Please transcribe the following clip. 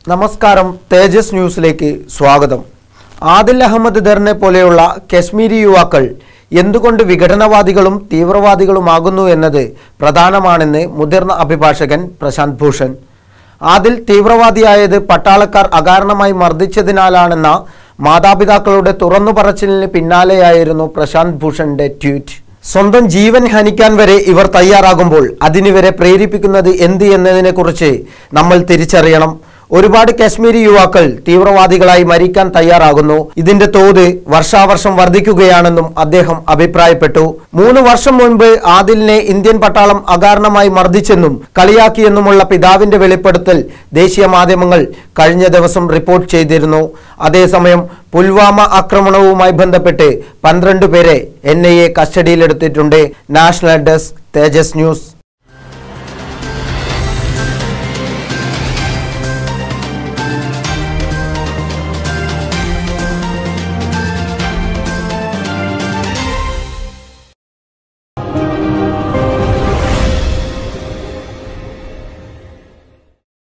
നമസ്കാരം തേജസ് ന്യൂസിലേക്ക് സ്വാഗതം ആദിൽ അഹമ്മദ് ദറിനെ പോലെയുള്ള കശ്മീരി യുവാക്കൾ എന്തുകൊണ്ട് വിഘടനവാദികളും തീവ്രവാദികളുമാകുന്നു എന്നത് പ്രധാനമാണെന്ന് മുതിർന്ന അഭിഭാഷകൻ പ്രശാന്ത് ഭൂഷൺ ആദിൽ തീവ്രവാദിയായത് പട്ടാളക്കാർ അകാരണമായി മർദ്ദിച്ചതിനാലാണെന്ന മാതാപിതാക്കളുടെ തുറന്നു പറച്ചിലിന് പിന്നാലെയായിരുന്നു പ്രശാന്ത് ഭൂഷണിന്റെ ട്വീറ്റ് സ്വന്തം ജീവൻ ഹനിക്കാൻ വരെ ഇവർ തയ്യാറാകുമ്പോൾ അതിന് വരെ പ്രേരിപ്പിക്കുന്നത് എന്ത് എന്നതിനെക്കുറിച്ച് നമ്മൾ തിരിച്ചറിയണം ഒരുപാട് കാശ്മീരി യുവാക്കൾ തീവ്രവാദികളായി മരിക്കാൻ തയ്യാറാകുന്നു ഇതിന്റെ തോത് വർഷാവർഷം വർദ്ധിക്കുകയാണെന്നും അദ്ദേഹം അഭിപ്രായപ്പെട്ടു മൂന്ന് വർഷം മുൻപ് ആദിലിനെ ഇന്ത്യൻ പട്ടാളം അകാരണമായി മർദ്ദിച്ചെന്നും കളിയാക്കിയെന്നുമുള്ള പിതാവിന്റെ വെളിപ്പെടുത്തൽ ദേശീയ മാധ്യമങ്ങൾ കഴിഞ്ഞ ദിവസം റിപ്പോർട്ട് ചെയ്തിരുന്നു അതേസമയം പുൽവാമ ആക്രമണവുമായി ബന്ധപ്പെട്ട് പന്ത്രണ്ട് പേരെ എൻ ഐ എ കസ്റ്റഡിയിലെടുത്തിട്ടുണ്ട് നാഷണൽ ഡെസ്ക് തേജസ് ന്യൂസ്